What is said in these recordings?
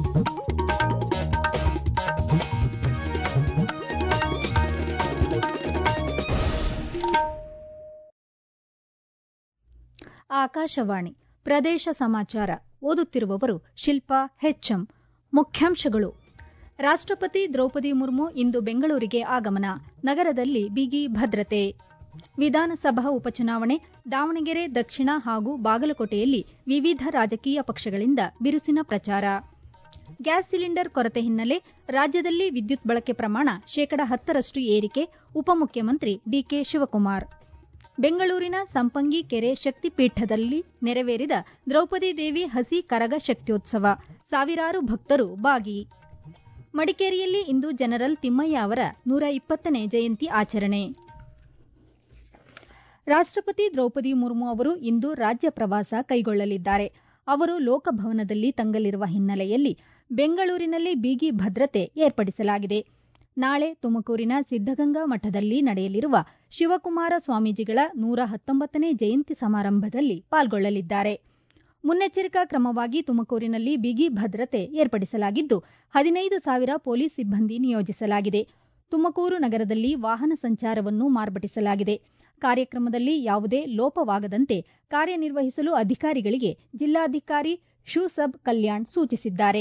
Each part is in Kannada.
ಆಕಾಶವಾಣಿ ಪ್ರದೇಶ ಸಮಾಚಾರ ಓದುತ್ತಿರುವವರು ಶಿಲ್ಪಾ ಹೆಚ್ಎಂ ಮುಖ್ಯಾಂಶಗಳು ರಾಷ್ಟಪತಿ ದ್ರೌಪದಿ ಮುರ್ಮು ಇಂದು ಬೆಂಗಳೂರಿಗೆ ಆಗಮನ ನಗರದಲ್ಲಿ ಬಿಗಿ ಭದ್ರತೆ ವಿಧಾನಸಭಾ ಉಪಚುನಾವಣೆ ದಾವಣಗೆರೆ ದಕ್ಷಿಣ ಹಾಗೂ ಬಾಗಲಕೋಟೆಯಲ್ಲಿ ವಿವಿಧ ರಾಜಕೀಯ ಪಕ್ಷಗಳಿಂದ ಬಿರುಸಿನ ಪ್ರಚಾರ ಗ್ಯಾಸ್ ಸಿಲಿಂಡರ್ ಕೊರತೆ ಹಿನ್ನೆಲೆ ರಾಜ್ಯದಲ್ಲಿ ವಿದ್ಯುತ್ ಬಳಕೆ ಪ್ರಮಾಣ ಶೇಕಡ ಹತ್ತರಷ್ಟು ಏರಿಕೆ ಉಪಮುಖ್ಯಮಂತ್ರಿ ಡಿಕೆ ಶಿವಕುಮಾರ್ ಬೆಂಗಳೂರಿನ ಸಂಪಂಗಿ ಕೆರೆ ಶಕ್ತಿಪೀಠದಲ್ಲಿ ನೆರವೇರಿದ ದ್ರೌಪದಿ ದೇವಿ ಹಸಿ ಕರಗ ಶಕ್ತ್ಯೋತ್ಸವ ಸಾವಿರಾರು ಭಕ್ತರು ಭಾಗಿ ಮಡಿಕೇರಿಯಲ್ಲಿ ಇಂದು ಜನರಲ್ ತಿಮ್ಮಯ್ಯ ಅವರ ನೂರ ಇಪ್ಪತ್ತನೇ ಜಯಂತಿ ಆಚರಣೆ ರಾಷ್ಟಪತಿ ದ್ರೌಪದಿ ಮುರ್ಮು ಅವರು ಇಂದು ರಾಜ್ಯ ಪ್ರವಾಸ ಕೈಗೊಳ್ಳಲಿದ್ದಾರೆ ಅವರು ಲೋಕಭವನದಲ್ಲಿ ತಂಗಲಿರುವ ಹಿನ್ನೆಲೆಯಲ್ಲಿ ಬೆಂಗಳೂರಿನಲ್ಲಿ ಬಿಗಿ ಭದ್ರತೆ ಏರ್ಪಡಿಸಲಾಗಿದೆ ನಾಳೆ ತುಮಕೂರಿನ ಸಿದ್ದಗಂಗಾ ಮಠದಲ್ಲಿ ನಡೆಯಲಿರುವ ಶಿವಕುಮಾರ ಸ್ವಾಮೀಜಿಗಳ ನೂರ ಹತ್ತೊಂಬತ್ತನೇ ಜಯಂತಿ ಸಮಾರಂಭದಲ್ಲಿ ಪಾಲ್ಗೊಳ್ಳಲಿದ್ದಾರೆ ಮುನ್ನೆಚ್ಚರಿಕಾ ಕ್ರಮವಾಗಿ ತುಮಕೂರಿನಲ್ಲಿ ಬಿಗಿ ಭದ್ರತೆ ಏರ್ಪಡಿಸಲಾಗಿದ್ದು ಹದಿನೈದು ಸಾವಿರ ಪೊಲೀಸ್ ಸಿಬ್ಬಂದಿ ನಿಯೋಜಿಸಲಾಗಿದೆ ತುಮಕೂರು ನಗರದಲ್ಲಿ ವಾಹನ ಸಂಚಾರವನ್ನು ಮಾರ್ಪಡಿಸಲಾಗಿದೆ ಕಾರ್ಯಕ್ರಮದಲ್ಲಿ ಯಾವುದೇ ಲೋಪವಾಗದಂತೆ ಕಾರ್ಯನಿರ್ವಹಿಸಲು ಅಧಿಕಾರಿಗಳಿಗೆ ಜಿಲ್ಲಾಧಿಕಾರಿ ಶೂಸಬ್ ಕಲ್ಯಾಣ್ ಸೂಚಿಸಿದ್ದಾರೆ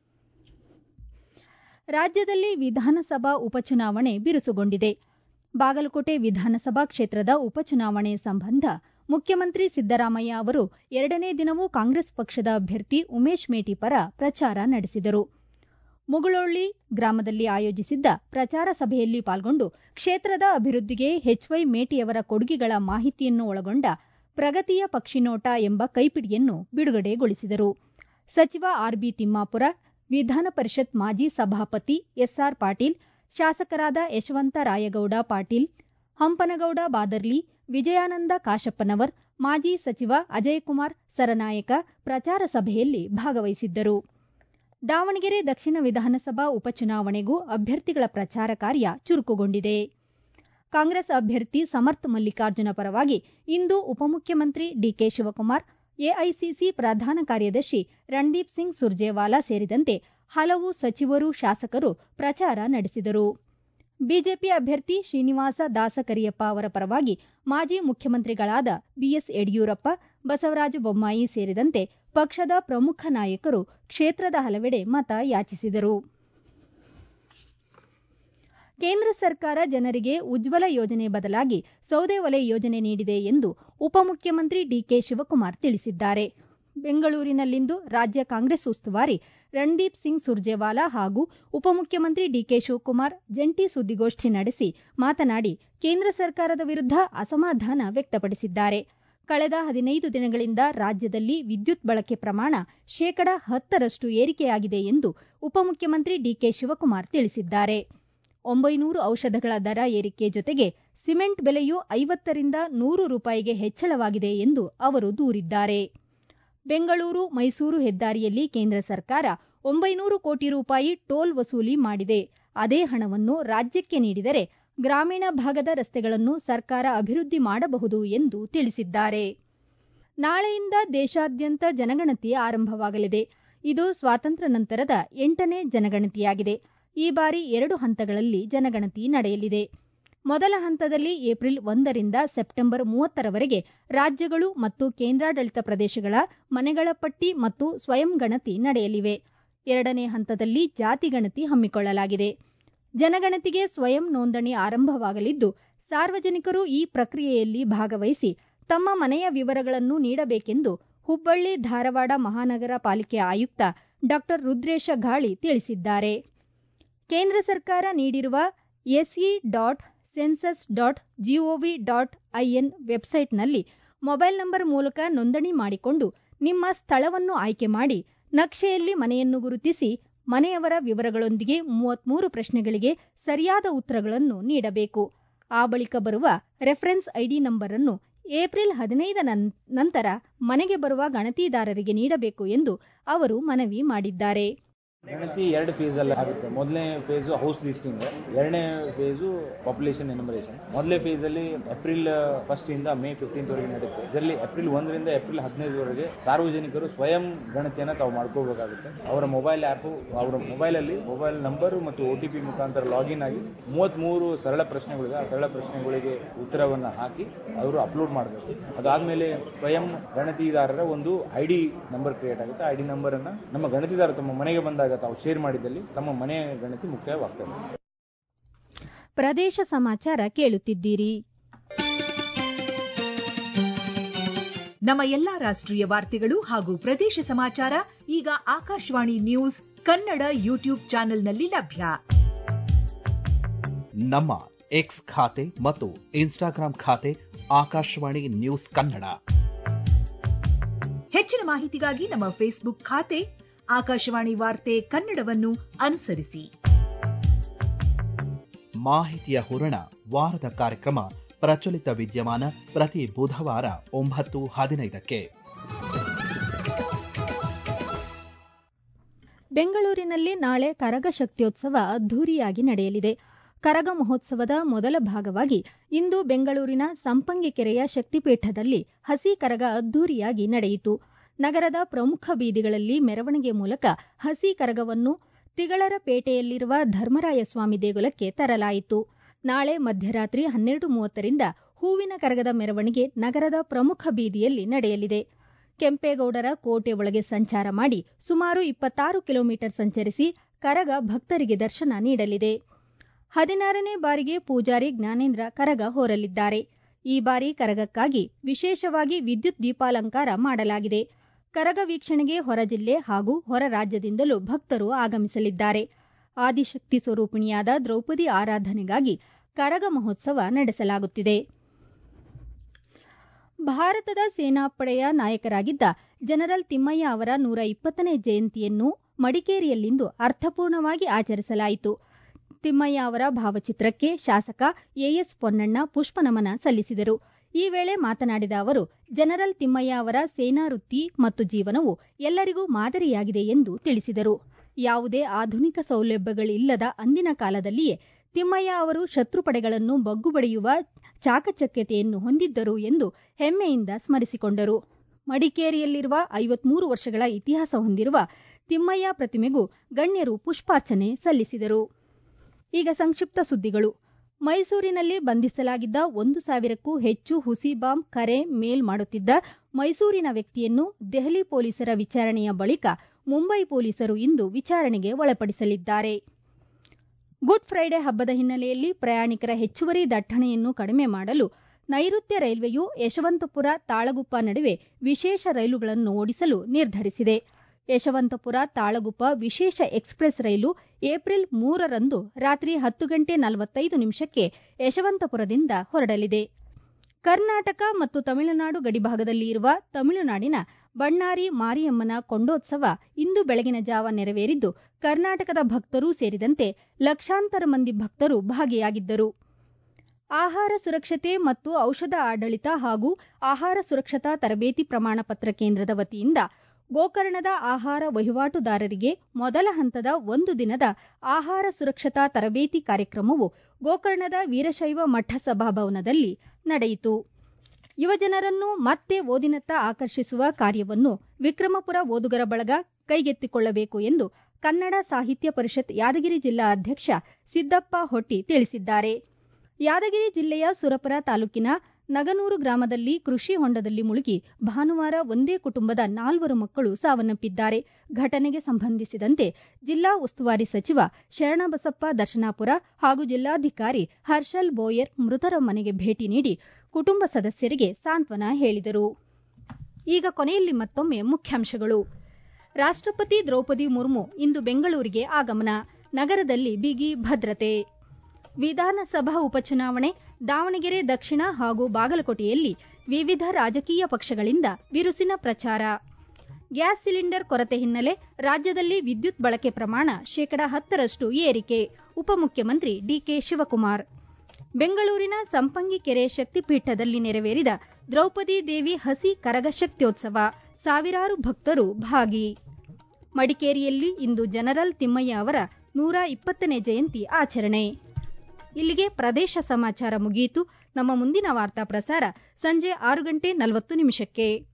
ರಾಜ್ಯದಲ್ಲಿ ವಿಧಾನಸಭಾ ಉಪಚುನಾವಣೆ ಬಿರುಸುಗೊಂಡಿದೆ ಬಾಗಲಕೋಟೆ ವಿಧಾನಸಭಾ ಕ್ಷೇತ್ರದ ಉಪಚುನಾವಣೆ ಸಂಬಂಧ ಮುಖ್ಯಮಂತ್ರಿ ಸಿದ್ದರಾಮಯ್ಯ ಅವರು ಎರಡನೇ ದಿನವೂ ಕಾಂಗ್ರೆಸ್ ಪಕ್ಷದ ಅಭ್ಯರ್ಥಿ ಉಮೇಶ್ ಮೇಟಿ ಪರ ಪ್ರಚಾರ ನಡೆಸಿದರು ಮುಗುಳೊಳ್ಳಿ ಗ್ರಾಮದಲ್ಲಿ ಆಯೋಜಿಸಿದ್ದ ಪ್ರಚಾರ ಸಭೆಯಲ್ಲಿ ಪಾಲ್ಗೊಂಡು ಕ್ಷೇತ್ರದ ಅಭಿವೃದ್ಧಿಗೆ ಎಚ್ವೈ ಮೇಟಿಯವರ ಕೊಡುಗೆಗಳ ಮಾಹಿತಿಯನ್ನು ಒಳಗೊಂಡ ಪ್ರಗತಿಯ ಪಕ್ಷಿನೋಟ ಎಂಬ ಕೈಪಿಡಿಯನ್ನು ಬಿಡುಗಡೆಗೊಳಿಸಿದರು ಸಚಿವ ಆರ್ಬಿ ತಿಮ್ಮಾಪುರ ವಿಧಾನ ಪರಿಷತ್ ಮಾಜಿ ಸಭಾಪತಿ ಎಸ್ಆರ್ ಪಾಟೀಲ್ ಶಾಸಕರಾದ ಯಶವಂತ ರಾಯಗೌಡ ಪಾಟೀಲ್ ಹಂಪನಗೌಡ ಬಾದರ್ಲಿ ವಿಜಯಾನಂದ ಕಾಶಪ್ಪನವರ್ ಮಾಜಿ ಸಚಿವ ಅಜಯಕುಮಾರ್ ಸರನಾಯಕ ಪ್ರಚಾರ ಸಭೆಯಲ್ಲಿ ಭಾಗವಹಿಸಿದ್ದರು ದಾವಣಗೆರೆ ದಕ್ಷಿಣ ವಿಧಾನಸಭಾ ಉಪಚುನಾವಣೆಗೂ ಅಭ್ಯರ್ಥಿಗಳ ಪ್ರಚಾರ ಕಾರ್ಯ ಚುರುಕುಗೊಂಡಿದೆ ಕಾಂಗ್ರೆಸ್ ಅಭ್ಯರ್ಥಿ ಸಮರ್ಥ್ ಮಲ್ಲಿಕಾರ್ಜುನ ಪರವಾಗಿ ಇಂದು ಉಪಮುಖ್ಯಮಂತ್ರಿ ಡಿಕೆ ಶಿವಕುಮಾರ್ ಎಐಸಿಸಿ ಪ್ರಧಾನ ಕಾರ್ಯದರ್ಶಿ ರಣದೀಪ್ ಸಿಂಗ್ ಸುರ್ಜೇವಾಲಾ ಸೇರಿದಂತೆ ಹಲವು ಸಚಿವರು ಶಾಸಕರು ಪ್ರಚಾರ ನಡೆಸಿದರು ಬಿಜೆಪಿ ಅಭ್ಯರ್ಥಿ ಶ್ರೀನಿವಾಸ ದಾಸಕರಿಯಪ್ಪ ಅವರ ಪರವಾಗಿ ಮಾಜಿ ಮುಖ್ಯಮಂತ್ರಿಗಳಾದ ಬಿಎಸ್ ಯಡಿಯೂರಪ್ಪ ಬಸವರಾಜ ಬೊಮ್ಮಾಯಿ ಸೇರಿದಂತೆ ಪಕ್ಷದ ಪ್ರಮುಖ ನಾಯಕರು ಕ್ಷೇತ್ರದ ಹಲವೆಡೆ ಮತ ಯಾಚಿಸಿದರು ಕೇಂದ್ರ ಸರ್ಕಾರ ಜನರಿಗೆ ಉಜ್ವಲ ಯೋಜನೆ ಬದಲಾಗಿ ಸೌದೆ ಒಲೆ ಯೋಜನೆ ನೀಡಿದೆ ಎಂದು ಉಪಮುಖ್ಯಮಂತ್ರಿ ಡಿಕೆ ಶಿವಕುಮಾರ್ ತಿಳಿಸಿದ್ದಾರೆ ಬೆಂಗಳೂರಿನಲ್ಲಿಂದು ರಾಜ್ಯ ಕಾಂಗ್ರೆಸ್ ಉಸ್ತುವಾರಿ ರಣದೀಪ್ ಸಿಂಗ್ ಸುರ್ಜೇವಾಲಾ ಹಾಗೂ ಉಪಮುಖ್ಯಮಂತ್ರಿ ಡಿಕೆ ಶಿವಕುಮಾರ್ ಜಂಟಿ ಸುದ್ದಿಗೋಷ್ಠಿ ನಡೆಸಿ ಮಾತನಾಡಿ ಕೇಂದ್ರ ಸರ್ಕಾರದ ವಿರುದ್ಧ ಅಸಮಾಧಾನ ವ್ಯಕ್ತಪಡಿಸಿದ್ದಾರೆ ಕಳೆದ ಹದಿನೈದು ದಿನಗಳಿಂದ ರಾಜ್ಯದಲ್ಲಿ ವಿದ್ಯುತ್ ಬಳಕೆ ಪ್ರಮಾಣ ಶೇಕಡ ಹತ್ತರಷ್ಟು ಏರಿಕೆಯಾಗಿದೆ ಎಂದು ಉಪಮುಖ್ಯಮಂತ್ರಿ ಡಿಕೆ ಶಿವಕುಮಾರ್ ತಿಳಿಸಿದ್ದಾರೆ ಒಂಬೈನೂರು ಔಷಧಗಳ ದರ ಏರಿಕೆ ಜೊತೆಗೆ ಸಿಮೆಂಟ್ ಬೆಲೆಯೂ ಐವತ್ತರಿಂದ ನೂರು ರೂಪಾಯಿಗೆ ಹೆಚ್ಚಳವಾಗಿದೆ ಎಂದು ಅವರು ದೂರಿದ್ದಾರೆ ಬೆಂಗಳೂರು ಮೈಸೂರು ಹೆದ್ದಾರಿಯಲ್ಲಿ ಕೇಂದ್ರ ಸರ್ಕಾರ ಒಂಬೈನೂರು ಕೋಟಿ ರೂಪಾಯಿ ಟೋಲ್ ವಸೂಲಿ ಮಾಡಿದೆ ಅದೇ ಹಣವನ್ನು ರಾಜ್ಯಕ್ಕೆ ನೀಡಿದರೆ ಗ್ರಾಮೀಣ ಭಾಗದ ರಸ್ತೆಗಳನ್ನು ಸರ್ಕಾರ ಅಭಿವೃದ್ಧಿ ಮಾಡಬಹುದು ಎಂದು ತಿಳಿಸಿದ್ದಾರೆ ನಾಳೆಯಿಂದ ದೇಶಾದ್ಯಂತ ಜನಗಣತಿ ಆರಂಭವಾಗಲಿದೆ ಇದು ಸ್ವಾತಂತ್ರ್ಯ ನಂತರದ ಎಂಟನೇ ಜನಗಣತಿಯಾಗಿದೆ ಈ ಬಾರಿ ಎರಡು ಹಂತಗಳಲ್ಲಿ ಜನಗಣತಿ ನಡೆಯಲಿದೆ ಮೊದಲ ಹಂತದಲ್ಲಿ ಏಪ್ರಿಲ್ ಒಂದರಿಂದ ಸೆಪ್ಟೆಂಬರ್ ಮೂವತ್ತರವರೆಗೆ ರಾಜ್ಯಗಳು ಮತ್ತು ಕೇಂದ್ರಾಡಳಿತ ಪ್ರದೇಶಗಳ ಮನೆಗಳ ಪಟ್ಟಿ ಮತ್ತು ಸ್ವಯಂ ಗಣತಿ ನಡೆಯಲಿವೆ ಎರಡನೇ ಹಂತದಲ್ಲಿ ಜಾತಿ ಗಣತಿ ಹಮ್ಮಿಕೊಳ್ಳಲಾಗಿದೆ ಜನಗಣತಿಗೆ ಸ್ವಯಂ ನೋಂದಣಿ ಆರಂಭವಾಗಲಿದ್ದು ಸಾರ್ವಜನಿಕರು ಈ ಪ್ರಕ್ರಿಯೆಯಲ್ಲಿ ಭಾಗವಹಿಸಿ ತಮ್ಮ ಮನೆಯ ವಿವರಗಳನ್ನು ನೀಡಬೇಕೆಂದು ಹುಬ್ಬಳ್ಳಿ ಧಾರವಾಡ ಮಹಾನಗರ ಪಾಲಿಕೆ ಆಯುಕ್ತ ಡಾ ರುದ್ರೇಶ ಗಾಳಿ ತಿಳಿಸಿದ್ದಾರೆ ಕೇಂದ್ರ ಸರ್ಕಾರ ನೀಡಿರುವ S E dot census dot G O V dot I N ವೆಬ್ಸೈಟ್ನಲ್ಲಿ ಮೊಬೈಲ್ ನಂಬರ್ ಮೂಲಕ ನೋಂದಣಿ ಮಾಡಿಕೊಂಡು ನಿಮ್ಮ ಸ್ಥಳವನ್ನು ಆಯ್ಕೆ ಮಾಡಿ ನಕ್ಷೆಯಲ್ಲಿ ಮನೆಯನ್ನು ಗುರುತಿಸಿ ಮನೆಯವರ ವಿವರಗಳೊಂದಿಗೆ ಮೂವತ್ಮೂರು ಪ್ರಶ್ನೆಗಳಿಗೆ ಸರಿಯಾದ ಉತ್ತರಗಳನ್ನು ನೀಡಬೇಕು ಆ ಬಳಿಕ ಬರುವ ರೆಫರೆನ್ಸ್ ಐಡಿ ನಂಬರ್ ಅನ್ನು ಏಪ್ರಿಲ್ ಹದಿನೈದ ನಂತರ ಮನೆಗೆ ಬರುವ ಗಣತಿದಾರರಿಗೆ ನೀಡಬೇಕು ಎಂದು ಅವರು ಮನವಿ ಮಾಡಿದ್ದಾರೆ ಗಣತಿ ಎರಡು ಫೇಸ್ ಅಲ್ಲಿ ಆಗುತ್ತೆ ಮೊದಲನೇ ಫೇಸ್ ಹೌಸ್ ಲಿಸ್ಟಿಂಗ್ ಎರಡನೇ ಫೇಸು ಪಾಪ್ಯುಲೇಷನ್ ಎನಿಮರೇಷನ್ ಮೊದಲನೇ ಫೇಸ್ ಅಲ್ಲಿ ಏಪ್ರಿಲ್ ಫಸ್ಟ್ ಇಂದ ಮೇ ಫಿಫ್ಟೀನ್ ವರೆಗೆ ನಡೆಯುತ್ತೆ ಇದರಲ್ಲಿ ಏಪ್ರಿಲ್ ಒಂದರಿಂದ ಏಪ್ರಿಲ್ ಹದಿನೈದರವರೆಗೆ ಸಾರ್ವಜನಿಕರು ಸ್ವಯಂ ಗಣತಿಯನ್ನು ತಾವು ಮಾಡ್ಕೋಬೇಕಾಗುತ್ತೆ ಅವರ ಮೊಬೈಲ್ ಆ್ಯಪ್ ಅವರ ಮೊಬೈಲ್ ಅಲ್ಲಿ ಮೊಬೈಲ್ ನಂಬರ್ ಮತ್ತು ಒ ಟಿ ಪಿ ಮುಖಾಂತರ ಲಾಗಿನ್ ಆಗಿ ಮೂವತ್ಮೂರು ಸರಳ ಪ್ರಶ್ನೆಗಳಿದೆ ಆ ಸರಳ ಪ್ರಶ್ನೆಗಳಿಗೆ ಉತ್ತರವನ್ನ ಹಾಕಿ ಅವರು ಅಪ್ಲೋಡ್ ಮಾಡಬೇಕು ಅದಾದ್ಮೇಲೆ ಸ್ವಯಂ ಗಣತಿದಾರರ ಒಂದು ಐ ಡಿ ನಂಬರ್ ಕ್ರಿಯೇಟ್ ಆಗುತ್ತೆ ಐ ಡಿ ನಂಬರ್ ಅನ್ನ ನಮ್ಮ ಗಣತಿದಾರ ತಮ್ಮ ಮನೆಗೆ ಬಂದಾಗ ತಾವು ಶೇರ್ ಮಾಡಿದಲ್ಲಿ ತಮ್ಮ ಮನೆಯ ಗಣತಿ ಮುಕ್ತಾಯವಾಗ್ತದೆ ಪ್ರದೇಶ ಸಮಾಚಾರ ಕೇಳುತ್ತಿದ್ದೀರಿ ನಮ್ಮ ಎಲ್ಲಾ ರಾಷ್ಟ್ರೀಯ ವಾರ್ತೆಗಳು ಹಾಗೂ ಪ್ರದೇಶ ಸಮಾಚಾರ ಈಗ ಆಕಾಶವಾಣಿ ನ್ಯೂಸ್ ಕನ್ನಡ ಯೂಟ್ಯೂಬ್ ಚಾನೆಲ್ನಲ್ಲಿ ಲಭ್ಯ ನಮ್ಮ ಎಕ್ಸ್ ಖಾತೆ ಮತ್ತು ಇನ್ಸ್ಟಾಗ್ರಾಂ ಖಾತೆ ಆಕಾಶವಾಣಿ ನ್ಯೂಸ್ ಕನ್ನಡ ಹೆಚ್ಚಿನ ಮಾಹಿತಿಗಾಗಿ ನಮ್ಮ ಫೇಸ್ಬುಕ್ ಖಾತೆ ಆಕಾಶವಾಣಿ ವಾರ್ತೆ ಕನ್ನಡವನ್ನು ಅನುಸರಿಸಿ ಮಾಹಿತಿಯ ಹೂರಣ ವಾರದ ಕಾರ್ಯಕ್ರಮ ಪ್ರಚಲಿತ ವಿದ್ಯಮಾನ ಪ್ರತಿ ಬುಧವಾರ ಒಂಬತ್ತು ಹದಿನೈದಕ್ಕೆ ಬೆಂಗಳೂರಿನಲ್ಲಿ ನಾಳೆ ಕರಗ ಶಕ್ತ್ಯೋತ್ಸವ ಅದ್ದೂರಿಯಾಗಿ ನಡೆಯಲಿದೆ ಕರಗ ಮಹೋತ್ಸವದ ಮೊದಲ ಭಾಗವಾಗಿ ಇಂದು ಬೆಂಗಳೂರಿನ ಸಂಪಂಗಿ ಕೆರೆಯ ಶಕ್ತಿಪೀಠದಲ್ಲಿ ಹಸಿ ಕರಗ ಅದ್ದೂರಿಯಾಗಿ ನಡೆಯಿತು ನಗರದ ಪ್ರಮುಖ ಬೀದಿಗಳಲ್ಲಿ ಮೆರವಣಿಗೆ ಮೂಲಕ ಹಸಿ ಕರಗವನ್ನು ತಿಗಳರ ಪೇಟೆಯಲ್ಲಿರುವ ಧರ್ಮರಾಯ ಸ್ವಾಮಿ ದೇಗುಲಕ್ಕೆ ತರಲಾಯಿತು ನಾಳೆ ಮಧ್ಯರಾತ್ರಿ ಹನ್ನೆರಡು ಮೂವತ್ತರಿಂದ ಹೂವಿನ ಕರಗದ ಮೆರವಣಿಗೆ ನಗರದ ಪ್ರಮುಖ ಬೀದಿಯಲ್ಲಿ ನಡೆಯಲಿದೆ ಕೆಂಪೇಗೌಡರ ಕೋಟೆ ಒಳಗೆ ಸಂಚಾರ ಮಾಡಿ ಸುಮಾರು ಇಪ್ಪತ್ತಾರು ಕಿಲೋಮೀಟರ್ ಸಂಚರಿಸಿ ಕರಗ ಭಕ್ತರಿಗೆ ದರ್ಶನ ನೀಡಲಿದೆ ಹದಿನಾರನೇ ಬಾರಿಗೆ ಪೂಜಾರಿ ಜ್ಞಾನೇಂದ್ರ ಕರಗ ಹೊರಲಿದ್ದಾರೆ ಈ ಬಾರಿ ಕರಗಕ್ಕಾಗಿ ವಿಶೇಷವಾಗಿ ವಿದ್ಯುತ್ ದೀಪಾಲಂಕಾರ ಮಾಡಲಾಗಿದೆ ಕರಗ ವೀಕ್ಷಣೆಗೆ ಹೊರ ಜಿಲ್ಲೆ ಹಾಗೂ ಹೊರ ರಾಜ್ಯದಿಂದಲೂ ಭಕ್ತರು ಆಗಮಿಸಲಿದ್ದಾರೆ ಆದಿಶಕ್ತಿ ಸ್ವರೂಪಿಣಿಯಾದ ದ್ರೌಪದಿ ಆರಾಧನೆಗಾಗಿ ಕರಗ ಮಹೋತ್ಸವ ನಡೆಸಲಾಗುತ್ತಿದೆ ಭಾರತದ ಸೇನಾಪಡೆಯ ನಾಯಕರಾಗಿದ್ದ ಜನರಲ್ ತಿಮ್ಮಯ್ಯ ಅವರ ನೂರ ಇಪ್ಪತ್ತನೇ ಜಯಂತಿಯನ್ನು ಮಡಿಕೇರಿಯಲ್ಲಿಂದು ಅರ್ಥಪೂರ್ಣವಾಗಿ ಆಚರಿಸಲಾಯಿತು ತಿಮ್ಮಯ್ಯ ಅವರ ಭಾವಚಿತ್ರಕ್ಕೆ ಶಾಸಕ ಎಎಸ್ ಪೊನ್ನಣ್ಣ ಪುಷ್ಪನಮನ ಸಲ್ಲಿಸಿದರು ಈ ವೇಳೆ ಮಾತನಾಡಿದ ಅವರು ಜನರಲ್ ತಿಮ್ಮಯ್ಯ ಅವರ ಸೇನಾ ವೃತ್ತಿ ಮತ್ತು ಜೀವನವು ಎಲ್ಲರಿಗೂ ಮಾದರಿಯಾಗಿದೆ ಎಂದು ತಿಳಿಸಿದರು ಯಾವುದೇ ಆಧುನಿಕ ಸೌಲಭ್ಯಗಳಿಲ್ಲದ ಅಂದಿನ ಕಾಲದಲ್ಲಿಯೇ ತಿಮ್ಮಯ್ಯ ಅವರು ಶತ್ರುಪಡೆಗಳನ್ನು ಬಗ್ಗುಬಡಿಯುವ ಚಾಕಚಕ್ಯತೆಯನ್ನು ಹೊಂದಿದ್ದರು ಎಂದು ಹೆಮ್ಮೆಯಿಂದ ಸ್ಮರಿಸಿಕೊಂಡರು ಮಡಿಕೇರಿಯಲ್ಲಿರುವ ಐವತ್ಮೂರು ವರ್ಷಗಳ ಇತಿಹಾಸ ಹೊಂದಿರುವ ತಿಮ್ಮಯ್ಯ ಪ್ರತಿಮೆಗೂ ಗಣ್ಯರು ಪುಷ್ಪಾರ್ಚನೆ ಸಲ್ಲಿಸಿದರು ಈಗ ಸಂಕ್ಷಿಪ್ತ ಸುದ್ದಿಗಳು ಮೈಸೂರಿನಲ್ಲಿ ಬಂಧಿಸಲಾಗಿದ್ದ ಒಂದು ಸಾವಿರಕ್ಕೂ ಹೆಚ್ಚು ಹುಸಿ ಬಾಂಬ್ ಕರೆ ಮೇಲ್ ಮಾಡುತ್ತಿದ್ದ ಮೈಸೂರಿನ ವ್ಯಕ್ತಿಯನ್ನು ದೆಹಲಿ ಪೊಲೀಸರ ವಿಚಾರಣೆಯ ಬಳಿಕ ಮುಂಬೈ ಪೊಲೀಸರು ಇಂದು ವಿಚಾರಣೆಗೆ ಒಳಪಡಿಸಲಿದ್ದಾರೆ ಗುಡ್ ಫ್ರೈಡೆ ಹಬ್ಬದ ಹಿನ್ನೆಲೆಯಲ್ಲಿ ಪ್ರಯಾಣಿಕರ ಹೆಚ್ಚುವರಿ ದಟ್ಟಣೆಯನ್ನು ಕಡಿಮೆ ಮಾಡಲು ನೈಋತ್ಯ ರೈಲ್ವೆಯು ಯಶವಂತಪುರ ತಾಳಗುಪ್ಪ ನಡುವೆ ವಿಶೇಷ ರೈಲುಗಳನ್ನು ಓಡಿಸಲು ನಿರ್ಧರಿಸಿದೆ ಯಶವಂತಪುರ ತಾಳಗುಪ್ಪ ವಿಶೇಷ ಎಕ್ಸ್ಪ್ರೆಸ್ ರೈಲು ಏಪ್ರಿಲ್ ಮೂರರಂದು ರಾತ್ರಿ ಹತ್ತು ಗಂಟೆ ನಲವತ್ತೈದು ನಿಮಿಷಕ್ಕೆ ಯಶವಂತಪುರದಿಂದ ಹೊರಡಲಿದೆ ಕರ್ನಾಟಕ ಮತ್ತು ತಮಿಳುನಾಡು ಗಡಿಭಾಗದಲ್ಲಿ ಇರುವ ತಮಿಳುನಾಡಿನ ಬಣ್ಣಾರಿ ಮಾರಿಯಮ್ಮನ ಕೊಂಡೋತ್ಸವ ಇಂದು ಬೆಳಗಿನ ಜಾವ ನೆರವೇರಿದ್ದು ಕರ್ನಾಟಕದ ಭಕ್ತರೂ ಸೇರಿದಂತೆ ಲಕ್ಷಾಂತರ ಮಂದಿ ಭಕ್ತರು ಭಾಗಿಯಾಗಿದ್ದರು ಆಹಾರ ಸುರಕ್ಷತೆ ಮತ್ತು ಔಷಧ ಆಡಳಿತ ಹಾಗೂ ಆಹಾರ ಸುರಕ್ಷತಾ ತರಬೇತಿ ಪ್ರಮಾಣ ಪತ್ರ ಕೇಂದ್ರದ ವತಿಯಿಂದ ಗೋಕರ್ಣದ ಆಹಾರ ವಹಿವಾಟುದಾರರಿಗೆ ಮೊದಲ ಹಂತದ ಒಂದು ದಿನದ ಆಹಾರ ಸುರಕ್ಷತಾ ತರಬೇತಿ ಕಾರ್ಯಕ್ರಮವು ಗೋಕರ್ಣದ ವೀರಶೈವ ಮಠ ಸಭಾಭವನದಲ್ಲಿ ನಡೆಯಿತು ಯುವಜನರನ್ನು ಮತ್ತೆ ಓದಿನತ್ತ ಆಕರ್ಷಿಸುವ ಕಾರ್ಯವನ್ನು ವಿಕ್ರಮಪುರ ಓದುಗರ ಬಳಗ ಕೈಗೆತ್ತಿಕೊಳ್ಳಬೇಕು ಎಂದು ಕನ್ನಡ ಸಾಹಿತ್ಯ ಪರಿಷತ್ ಯಾದಗಿರಿ ಜಿಲ್ಲಾ ಅಧ್ಯಕ್ಷ ಸಿದ್ದಪ್ಪ ಹೊಟ್ಟಿ ತಿಳಿಸಿದ್ದಾರೆ ಯಾದಗಿರಿ ಜಿಲ್ಲೆಯ ಸುರಪುರ ತಾಲೂಕಿನ ನಗನೂರು ಗ್ರಾಮದಲ್ಲಿ ಕೃಷಿ ಹೊಂಡದಲ್ಲಿ ಮುಳುಗಿ ಭಾನುವಾರ ಒಂದೇ ಕುಟುಂಬದ ನಾಲ್ವರು ಮಕ್ಕಳು ಸಾವನ್ನಪ್ಪಿದ್ದಾರೆ ಘಟನೆಗೆ ಸಂಬಂಧಿಸಿದಂತೆ ಜಿಲ್ಲಾ ಉಸ್ತುವಾರಿ ಸಚಿವ ಶರಣಬಸಪ್ಪ ದರ್ಶನಾಪುರ ಹಾಗೂ ಜಿಲ್ಲಾಧಿಕಾರಿ ಹರ್ಷಲ್ ಬೋಯರ್ ಮೃತರ ಮನೆಗೆ ಭೇಟಿ ನೀಡಿ ಕುಟುಂಬ ಸದಸ್ಯರಿಗೆ ಸಾಂತ್ವನ ಹೇಳಿದರು ಈಗ ಕೊನೆಯಲ್ಲಿ ಮತ್ತೊಮ್ಮೆ ಮುಖ್ಯಾಂಶಗಳು ರಾಷ್ಟ್ರಪತಿ ದ್ರೌಪದಿ ಮುರ್ಮು ಇಂದು ಬೆಂಗಳೂರಿಗೆ ಆಗಮನ ನಗರದಲ್ಲಿ ಬಿಗಿ ಭದ್ರತೆ ವಿಧಾನಸಭಾ ಉಪಚುನಾವಣೆ ದಾವಣಗೆರೆ ದಕ್ಷಿಣ ಹಾಗೂ ಬಾಗಲಕೋಟೆಯಲ್ಲಿ ವಿವಿಧ ರಾಜಕೀಯ ಪಕ್ಷಗಳಿಂದ ಬಿರುಸಿನ ಪ್ರಚಾರ ಗ್ಯಾಸ್ ಸಿಲಿಂಡರ್ ಕೊರತೆ ಹಿನ್ನೆಲೆ ರಾಜ್ಯದಲ್ಲಿ ವಿದ್ಯುತ್ ಬಳಕೆ ಪ್ರಮಾಣ ಶೇಕಡಾ ಹತ್ತರಷ್ಟು ಏರಿಕೆ ಉಪಮುಖ್ಯಮಂತ್ರಿ ಡಿಕೆ ಶಿವಕುಮಾರ್ ಬೆಂಗಳೂರಿನ ಸಂಪಂಗಿ ಕೆರೆ ಶಕ್ತಿಪೀಠದಲ್ಲಿ ನೆರವೇರಿದ ದ್ರೌಪದಿ ದೇವಿ ಹಸಿ ಕರಗ ಶಕ್ತ್ಯೋತ್ಸವ ಸಾವಿರಾರು ಭಕ್ತರು ಭಾಗಿ ಮಡಿಕೇರಿಯಲ್ಲಿ ಇಂದು ಜನರಲ್ ತಿಮ್ಮಯ್ಯ ಅವರ ನೂರ ಇಪ್ಪತ್ತನೇ ಜಯಂತಿ ಆಚರಣೆ ಇಲ್ಲಿಗೆ ಪ್ರದೇಶ ಸಮಾಚಾರ ಮುಗಿಯಿತು ನಮ್ಮ ಮುಂದಿನ ವಾರ್ತಾ ಪ್ರಸಾರ ಸಂಜೆ ಆರು ಗಂಟೆ ನಲವತ್ತು ನಿಮಿಷಕ್ಕೆ